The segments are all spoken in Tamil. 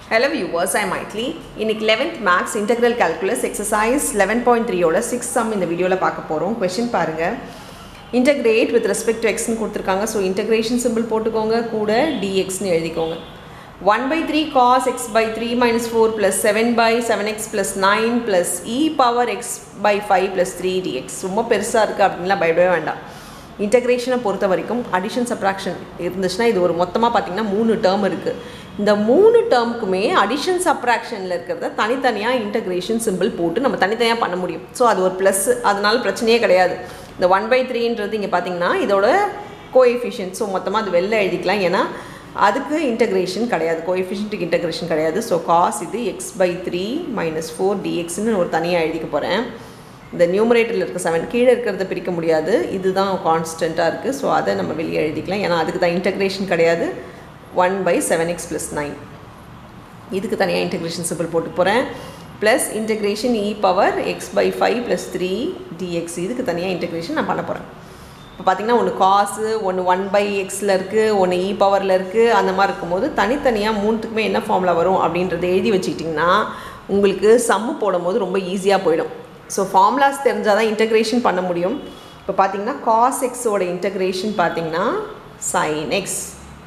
Hello viewers, I am Maitli. இன்னைக்கு 11th maths integral calculus exercise eleven point த்ரீயோட சிக்ஸ் சம் இந்த வீடியோவில் பார்க்க போகிறோம் கொஷின் பாருங்கள் இன்டகிரேட் வித் ரெஸ்பெக்ட் டு எக்ஸ்னு கொடுத்துருக்காங்க ஸோ இன்டகிரேஷன் சிம்பிள் போட்டுக்கோங்க கூட டிஎக்ஸ்னு எழுதிக்கோங்க one by three cos x by three minus four plus seven by seven x plus nine plus e power x by five plus three dx ரொம்ப பெருசாக இருக்குது அப்படின்லாம் பயப்படவே வேண்டாம் இன்டகிரேஷனை பொறுத்த வரைக்கும் அடிஷன் சப்ராக்ஷன் இருந்துச்சுன்னா இது ஒரு மொத்தமாக பார்த்தீங்கன்னா மூணு டேர்ம் இருக்குது இந்த மூணு டேர்முக்குமே அடிஷன் சப்ராக்ஷனில் இருக்கிறத தனித்தனியாக இன்டகிரேஷன் சிம்பிள் போட்டு நம்ம தனித்தனியாக பண்ண முடியும் ஸோ அது ஒரு ப்ளஸ் அதனால பிரச்சனையே கிடையாது இந்த ஒன் பை த்ரீன்றது இங்கே பார்த்தீங்கன்னா இதோட கோஎஃபிஷியன்ட் ஸோ மொத்தமாக அது வெளில எழுதிக்கலாம் ஏன்னா அதுக்கு இன்டகிரேஷன் கிடையாது கோஎஃபிஷியன்ட்டுக்கு இன்டகிரேஷன் கிடையாது ஸோ காஸ் இது x by three minus four டிஎக்ஸ்னு ஒரு தனியாக எழுதிக்க போகிறேன் இந்த நியூமரேட்டரில் இருக்க செவன் கீழே இருக்கிறத பிரிக்க முடியாது இதுதான் கான்ஸ்டண்ட்டாக இருக்குது ஸோ அதை நம்ம வெளியே எழுதிக்கலாம் ஏன்னா அதுக்கு தான் இன்டகிரேஷன் கிடையாது one by seven x plus nine இதுக்கு தனியாக இன்டகிரேஷன் சிம்பிள் போட்டு போகிறேன் plus integration e power x by five plus three dx இதுக்கு தனியாக இன்டகிரேஷன் நான் பண்ண போகிறேன் இப்போ பார்த்தீங்கன்னா ஒன்று காசு ஒன்று ஒன் பை எக்ஸில் இருக்குது ஒன்று இ பவரில் இருக்குது அந்த மாதிரி இருக்கும்போது தனித்தனியாக மூணுத்துக்குமே என்ன ஃபார்முலா வரும் அப்படின்றத எழுதி வச்சுக்கிட்டிங்கன்னா உங்களுக்கு சம்மு போடும்போது ரொம்ப ஈஸியாக போயிடும் ஸோ ஃபார்முலாஸ் தெரிஞ்சால் தான் இன்டகிரேஷன் பண்ண முடியும் இப்போ பார்த்தீங்கன்னா காஸ் எக்ஸோட இன்டகிரேஷன் பார்த்தீங்கன்னா சைன் எக்ஸ்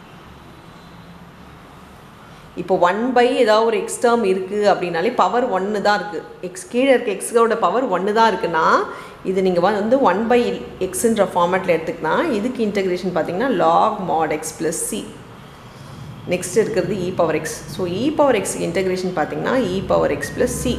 இப்போ ஒன் பை ஏதாவது ஒரு எக்ஸ் டேர்ம் இருக்குது அப்படின்னாலே பவர் ஒன்று தான் இருக்குது எக்ஸ் கீழே இருக்க எக்ஸோட பவர் ஒன்று தான் இருக்குன்னா இது நீங்கள் வந்து ஒன் பை எக்ஸுன்ற ஃபார்மேட்டில் எடுத்துக்கினா இதுக்கு இன்டகிரேஷன் பார்த்தீங்கன்னா log mod x plus c next இருக்கிறது e power x so e power எக்ஸுக்கு இன்டகிரேஷன் பார்த்தீங்கன்னா e power x plus c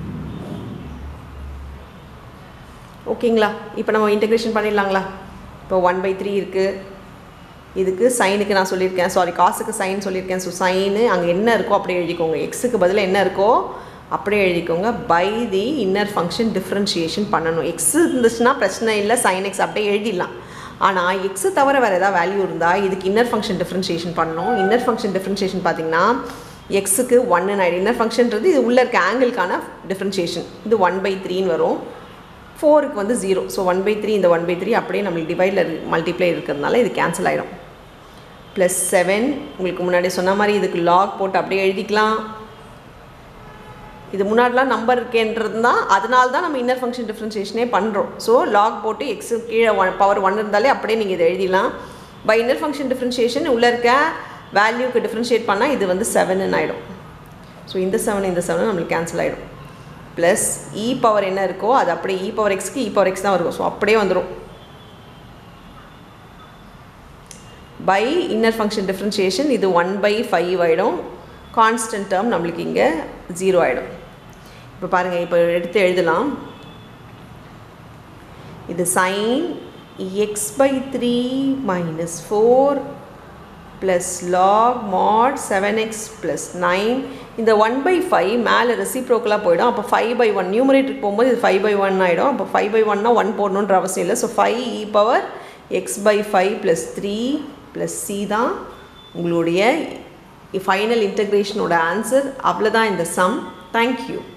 ஓகேங்களா இப்போ நம்ம இன்டகிரேஷன் பண்ணிடலாங்களா இப்போ ஒன் பை த்ரீ இருக்குது இதுக்கு சைனுக்கு நான் சொல்லியிருக்கேன் சாரி காசுக்கு சைன் சொல்லியிருக்கேன் ஸோ சைனு அங்கே என்ன இருக்கோ அப்படியே எழுதிக்கோங்க எக்ஸுக்கு பதிலாக என்ன இருக்கோ அப்படியே எழுதிக்கோங்க by the inner function differentiation பண்ணணும் எக்ஸ் இருந்துச்சுன்னா பிரச்சனை இல்லை சைன் எக்ஸ் அப்படியே எழுதிடலாம் ஆனால் எக்ஸு தவிர வேறு ஏதாவது வேல்யூ இருந்தால் இதுக்கு இன்னர் ஃபங்க்ஷன் டிஃப்ரென்ஷியேஷன் பண்ணணும் இன்னர் ஃபங்க்ஷன் டிஃப்ரென்ஷியேஷன் பார்த்தீங்கன்னா எக்ஸுக்கு ஒன்னு ஆகிடும் இன்னர் ஃபங்க்ஷன்றது இது உள்ளே இருக்க ஆங்கிள்கான டிஃப்ரென்ஷியேஷன் இது ஒன் பை த்ரீன்னு வரும் ஃபோருக்கு வந்து zero so one by three இந்த ஒன் பை த்ரீ அப்படியே நம்மளுக்கு டிவைடில் மல்டிப்ளை இருக்கிறதுனால இது கேன்சல் ஆகிடும் ப்ளஸ் செவன் உங்களுக்கு முன்னாடி சொன்ன மாதிரி இதுக்கு லாக் போட்டு அப்படியே எழுதிக்கலாம் இது முன்னாடிலாம் நம்பர் இருக்கேன்றது தான் அதனால தான் நம்ம இன்னர் ஃபங்க்ஷன் டிஃப்ரென்ஷியேஷனே பண்ணுறோம் ஸோ லாக் போட்டு எக்ஸு கீழே ஒன் பவர் ஒன் இருந்தாலே அப்படியே நீங்கள் இதை எழுதிடலாம் பை இன்னர் ஃபங்க்ஷன் டிஃப்ரென்ஷியேஷன் உள்ளே இருக்க வேல்யூக்கு டிஃப்ரென்ஷியேட் பண்ணால் இது வந்து செவனுன்னு ஆகிடும் ஸோ இந்த செவன் இந்த செவன் நம்மளுக்கு கேன்சல் ஆகிடும் ப்ளஸ் இ பவர் என்ன இருக்கோ அது அப்படியே இ பவர் எக்ஸ்க்கு இ பவர் எக்ஸ் தான் இருக்கும் ஸோ அப்படியே வந்துடும் பை இன்னர் ஃபங்க்ஷன் டிஃப்ரென்ஷியேஷன் இது ஒன் பை ஃபைவ் ஆகிடும் கான்ஸ்டன்ட் டேர்ம் நம்மளுக்கு இங்கே ஜீரோ ஆகிடும் இப்போ பாருங்கள் இப்போ எடுத்து எழுதலாம் இது sine x by three minus four plus log mod seven x plus nine இந்த ஒன் பை ஃபைவ் மேலே ரெசிப்ரோக்கலாக போயிடும் அப்போ ஃபைவ் பை ஒன் நியூமரேட்டருக்கு போகும்போது இது ஃபைவ் பை ஒன் ஆகிடும் அப்போ ஃபைவ் பை ஒன்னா ஒன் போடணுன்ற அவசியம் இல்லை so five e power x by five plus three plus c தான் உங்களுடைய ஃபைனல் இன்டகிரேஷனோட ஆன்சர் அவ்வளோதான் இந்த சம் தேங்க்யூ